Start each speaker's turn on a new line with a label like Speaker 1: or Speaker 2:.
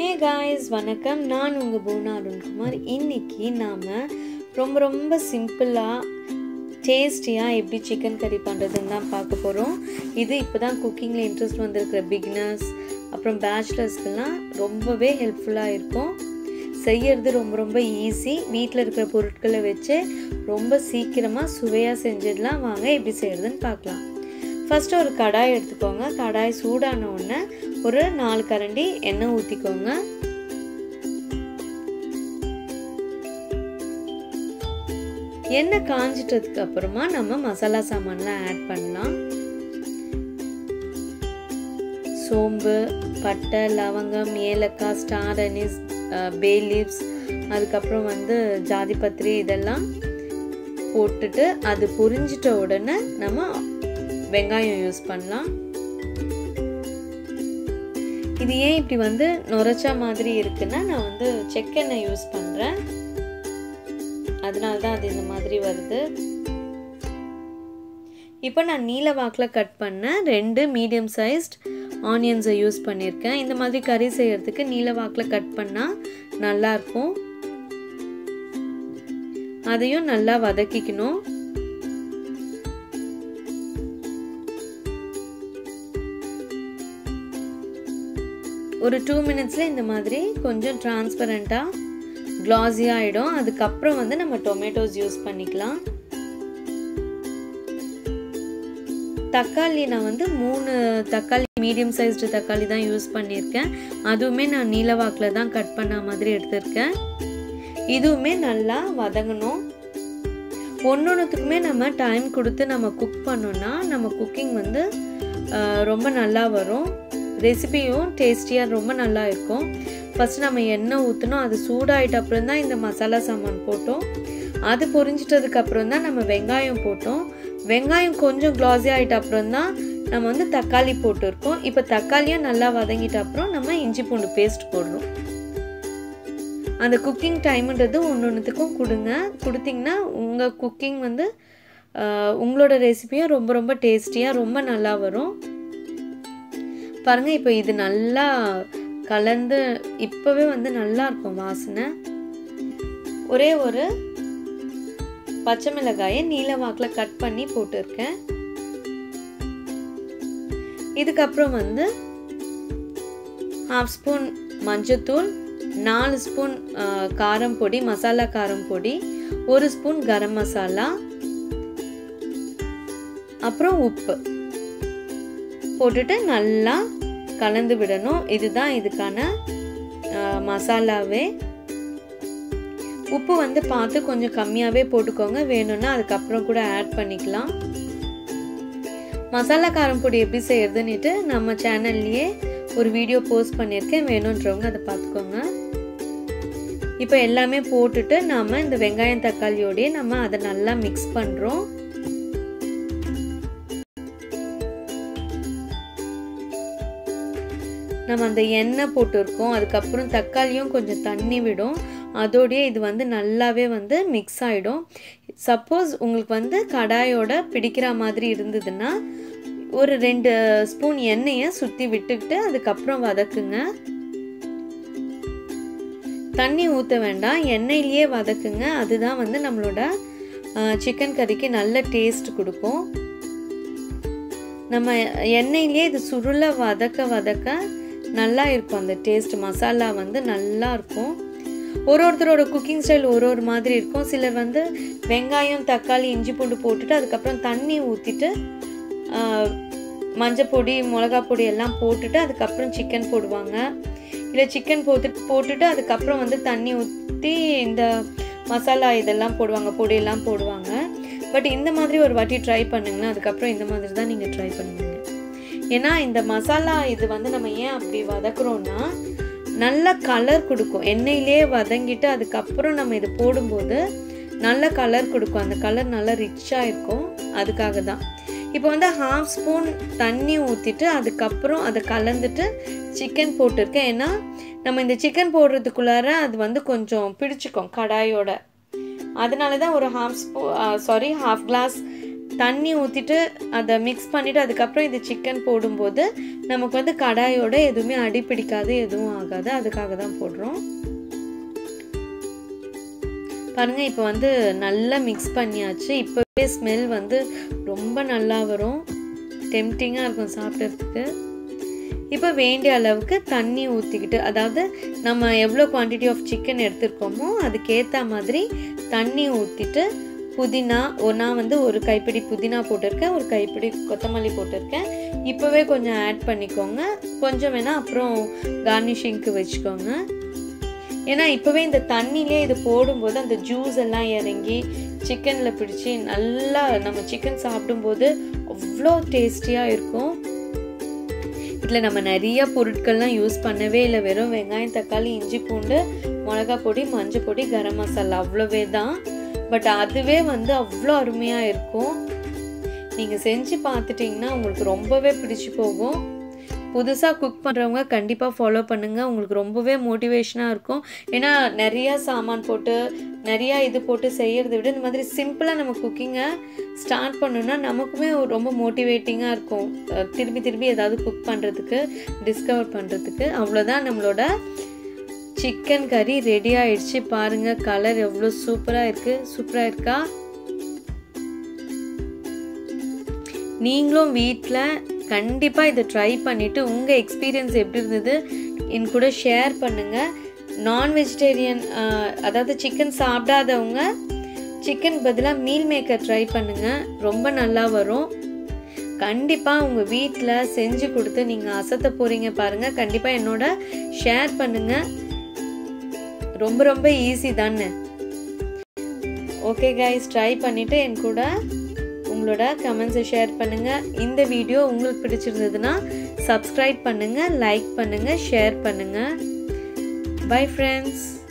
Speaker 1: hey guys வணக்கம் நான் உங்கள் பூனா அருண்குமார் இன்னைக்கு நாம் ரொம்ப ரொம்ப சிம்பிளாக டேஸ்டியாக எப்படி சிக்கன் கறி பண்ணுறதுன்னு தான் பார்க்க போகிறோம் இது இப்போ தான் குக்கிங்கில் இன்ட்ரெஸ்ட் வந்திருக்கிற பிகினர்ஸ் அப்புறம் பேச்சுலர்ஸ்க்கெல்லாம் ரொம்பவே ஹெல்ப்ஃபுல்லாக இருக்கும் செய்யறது ரொம்ப ரொம்ப ஈஸி வீட்டில் இருக்கிற பொருட்களை வச்சு ரொம்ப சீக்கிரமாக சுவையாக செஞ்சிடலாம் வாங்க எப்படி செய்கிறதுன்னு பார்க்கலாம் ஃபஸ்ட்டு ஒரு கடாய் எடுத்துக்கோங்க கடாய் சூடான உடனே ஒரு நாலு கரண்டி எண்ணெய் ஊற்றிக்கோங்க எண்ணெய் காஞ்சிட்டதுக்கு அப்புறமா நம்ம மசாலா சாமான்லாம் ஆட் பண்ணலாம் சோம்பு பட்டை லவங்கம் ஏலக்காய் ஸ்டார் அனிஸ் பே லீவ்ஸ் அதுக்கப்புறம் வந்து ஜாதிபத்திரி இதெல்லாம் போட்டுட்டு அது பொரிஞ்சிட்ட உடனே நம்ம வெங்காயம் யூஸ் பண்ணலாம் இது ஏன் இப்படி வந்து நுரைச்சா மாதிரி இருக்குன்னா நான் வந்து செக்கெண்ணெய் யூஸ் பண்ணுறேன் அதனால தான் அது இந்த மாதிரி வருது இப்போ நான் நீல வாக்கில் கட் பண்ண ரெண்டு மீடியம் சைஸ்ட் ஆனியன்ஸை யூஸ் பண்ணியிருக்கேன் இந்த மாதிரி கறி செய்யறதுக்கு நீல வாக்கில் கட் பண்ணால் நல்லாயிருக்கும் அதையும் நல்லா வதக்கிக்கணும் ஒரு டூ மினிட்ஸில் இந்த மாதிரி கொஞ்சம் டிரான்ஸ்பரண்ட்டாக க்ளாஸி ஆகிடும் அதுக்கப்புறம் வந்து நம்ம டொமேட்டோஸ் யூஸ் பண்ணிக்கலாம் தக்காளி நான் வந்து மூணு தக்காளி மீடியம் சைஸ்டு தக்காளி தான் யூஸ் பண்ணியிருக்கேன் அதுவுமே நான் நீலவாக்கில் தான் கட் பண்ண மாதிரி எடுத்திருக்கேன் இதுவுமே நல்லா வதங்கணும் ஒன்றொன்றுத்துக்குமே நம்ம டைம் கொடுத்து நம்ம குக் பண்ணோன்னா நம்ம குக்கிங் வந்து ரொம்ப நல்லா வரும் ரெசிபியும் டேஸ்டியாக ரொம்ப நல்லா இருக்கும் ஃபஸ்ட்டு நம்ம எண்ணெய் ஊற்றணும் அது சூடாகிட்ட அப்புறம் தான் இந்த மசாலா சாமான் போட்டோம் அது பொரிஞ்சிட்டதுக்கு அப்புறம் தான் நம்ம வெங்காயம் போட்டோம் வெங்காயம் கொஞ்சம் க்ளாஸி ஆகிட்ட அப்புறம் தான் நம்ம வந்து தக்காளி போட்டிருக்கோம் இப்போ தக்காளியும் நல்லா வதங்கிட்ட அப்புறம் நம்ம இஞ்சி பூண்டு பேஸ்ட் போடுறோம் அந்த குக்கிங் டைம்ன்றது ஒன்று ஒன்றுத்துக்கும் கொடுங்க கொடுத்தீங்கன்னா உங்கள் குக்கிங் வந்து உங்களோட ரெசிபியும் ரொம்ப ரொம்ப டேஸ்டியாக ரொம்ப நல்லா வரும் பாருங்கள் இப்போ இது நல்லா கலந்து இப்போவே வந்து நல்லா இருக்கும் வாசனை ஒரே ஒரு பச்சை மிளகாயை நீல வாக்கில் கட் பண்ணி போட்டிருக்கேன் இதுக்கப்புறம் வந்து ஹாஃப் ஸ்பூன் மஞ்சத்தூள் நாலு ஸ்பூன் காரம் பொடி மசாலா காரம் பொடி ஒரு ஸ்பூன் கரம் மசாலா அப்புறம் உப்பு போட்டுட்டு நல்லா கலந்து விடணும் இதுதான் இதுக்கான மசாலாவே உப்பு வந்து பார்த்து கொஞ்சம் கம்மியாகவே போட்டுக்கோங்க வேணும்னா அதுக்கப்புறம் கூட ஆட் பண்ணிக்கலாம் மசாலா காரம் பொடி எப்படி செய்யறதுன்னுட்டு நம்ம சேனல்லையே ஒரு வீடியோ போஸ்ட் பண்ணியிருக்கேன் வேணுன்றவங்க அதை பார்த்துக்கோங்க இப்போ எல்லாமே போட்டுட்டு நாம் இந்த வெங்காயம் தக்காளியோடய நம்ம அதை நல்லா மிக்ஸ் பண்ணுறோம் நம்ம அந்த எண்ணெய் போட்டிருக்கோம் அதுக்கப்புறம் தக்காளியும் கொஞ்சம் தண்ணி விடும் அதோடய இது வந்து நல்லாவே வந்து மிக்ஸ் ஆகிடும் சப்போஸ் உங்களுக்கு வந்து கடாயோட பிடிக்கிற மாதிரி இருந்ததுன்னா ஒரு ரெண்டு ஸ்பூன் எண்ணெயை சுற்றி விட்டுக்கிட்டு அதுக்கப்புறம் வதக்குங்க தண்ணி ஊற்ற வேண்டாம் எண்ணெயிலேயே வதக்குங்க அதுதான் வந்து நம்மளோட சிக்கன் கறிக்கு நல்ல டேஸ்ட் கொடுக்கும் நம்ம எண்ணெயிலேயே இது சுருளை வதக்க வதக்க நல்லா இருக்கும் அந்த டேஸ்ட் மசாலா வந்து நல்லா இருக்கும் ஒரு ஒருத்தரோட குக்கிங் ஸ்டைல் ஒரு ஒரு மாதிரி இருக்கும் சிலர் வந்து வெங்காயம் தக்காளி இஞ்சி பூண்டு போட்டுட்டு அதுக்கப்புறம் தண்ணி ஊற்றிட்டு மஞ்சள் பொடி மிளகா பொடி எல்லாம் போட்டுட்டு அதுக்கப்புறம் சிக்கன் போடுவாங்க இல்லை சிக்கன் போட்டு போட்டுட்டு அதுக்கப்புறம் வந்து தண்ணி ஊற்றி இந்த மசாலா இதெல்லாம் போடுவாங்க பொடியெல்லாம் போடுவாங்க பட் இந்த மாதிரி ஒரு வாட்டி ட்ரை பண்ணுங்களேன் அதுக்கப்புறம் இந்த மாதிரி தான் நீங்கள் ட்ரை பண்ணுவீங்க ஏன்னா இந்த மசாலா இது வந்து நம்ம ஏன் அப்படி வதக்குறோன்னா நல்ல கலர் கொடுக்கும் எண்ணெயிலே வதங்கிட்டு அதுக்கப்புறம் நம்ம இது போடும்போது நல்ல கலர் கொடுக்கும் அந்த கலர் நல்லா ரிச்சாக இருக்கும் அதுக்காக தான் இப்போ வந்து ஹாஃப் ஸ்பூன் தண்ணி ஊற்றிட்டு அதுக்கப்புறம் அதை கலந்துட்டு சிக்கன் போட்டிருக்கேன் ஏன்னா நம்ம இந்த சிக்கன் போடுறதுக்குள்ளார அது வந்து கொஞ்சம் பிடிச்சிக்கும் கடாயோட அதனால தான் ஒரு half spoon sorry half glass தண்ணி ஊற்றிட்டு அதை மிக்ஸ் பண்ணிவிட்டு அதுக்கப்புறம் இது சிக்கன் போடும்போது நமக்கு வந்து கடாயோட எதுவுமே அடி பிடிக்காது எதுவும் ஆகாது அதுக்காக தான் போடுறோம் பாருங்கள் இப்போ வந்து நல்லா மிக்ஸ் பண்ணியாச்சு இப்போவே ஸ்மெல் வந்து ரொம்ப நல்லா வரும் டெம்டிங்காக இருக்கும் சாப்பிட்றதுக்கு இப்போ வேண்டிய அளவுக்கு தண்ணி ஊற்றிக்கிட்டு அதாவது நம்ம எவ்வளோ குவான்டிட்டி ஆஃப் சிக்கன் எடுத்திருக்கோமோ அதுக்கேற்ற மாதிரி தண்ணி ஊற்றிட்டு புதினா நான் வந்து ஒரு கைப்பிடி புதினா போட்டிருக்கேன் ஒரு கைப்பிடி கொத்தமல்லி போட்டிருக்கேன் இப்போவே கொஞ்சம் ஆட் பண்ணிக்கோங்க கொஞ்சம் வேணால் அப்புறம் கார்னிஷிங்க்கு வச்சுக்கோங்க ஏன்னா இப்போவே இந்த தண்ணியிலே இது போடும்போது அந்த ஜூஸ் எல்லாம் இறங்கி சிக்கனில் பிடிச்சி நல்லா நம்ம சிக்கன் சாப்பிடும்போது அவ்வளோ டேஸ்டியாக இருக்கும் இதில் நம்ம நிறைய பொருட்கள்லாம் யூஸ் பண்ணவே இல்லை வெறும் வெங்காயம் தக்காளி இஞ்சி பூண்டு மிளகா பொடி மஞ்சள் பொடி கரம் மசாலா அவ்வளோவே தான் பட் அதுவே வந்து அவ்வளோ அருமையாக இருக்கும் நீங்கள் செஞ்சு பார்த்துட்டிங்கன்னா உங்களுக்கு ரொம்பவே பிடிச்சி போகும் புதுசாக குக் பண்ணுறவங்க கண்டிப்பாக ஃபாலோ பண்ணுங்கள் உங்களுக்கு ரொம்பவே மோட்டிவேஷனாக இருக்கும் ஏன்னா நிறையா சாமான் போட்டு நிறையா இது போட்டு செய்கிறத விட இந்த மாதிரி சிம்பிளாக நம்ம குக்கிங்கை ஸ்டார்ட் பண்ணோன்னா நமக்குமே ரொம்ப மோட்டிவேட்டிங்காக இருக்கும் திரும்பி திரும்பி ஏதாவது குக் பண்ணுறதுக்கு டிஸ்கவர் பண்ணுறதுக்கு அவ்வளோதான் நம்மளோட சிக்கன் கறி ரெடி ஆயிடுச்சு பாருங்கள் கலர் எவ்வளோ சூப்பராக இருக்குது சூப்பராக இருக்கா நீங்களும் வீட்டில் கண்டிப்பாக இதை ட்ரை பண்ணிவிட்டு உங்கள் எக்ஸ்பீரியன்ஸ் எப்படி இருந்தது என் கூட ஷேர் பண்ணுங்கள் நான் வெஜிடேரியன் அதாவது சிக்கன் சாப்பிடாதவங்க சிக்கன் பதிலாக மீல் மேக்கர் ட்ரை பண்ணுங்கள் ரொம்ப நல்லா வரும் கண்டிப்பாக உங்கள் வீட்டில் செஞ்சு கொடுத்து நீங்கள் அசத்த போகிறீங்க பாருங்கள் கண்டிப்பாக என்னோட ஷேர் பண்ணுங்கள் ரொம்ப ரொம்ப ஈஸி தானே ஓகே கைஸ் ட்ரை பண்ணிவிட்டு என் கூட உங்களோட கமெண்ட்ஸை ஷேர் பண்ணுங்கள் இந்த வீடியோ உங்களுக்கு பிடிச்சிருந்ததுன்னா சப்ஸ்கிரைப் பண்ணுங்கள் லைக் பண்ணுங்கள் ஷேர் பண்ணுங்கள் பை ஃப்ரெண்ட்ஸ்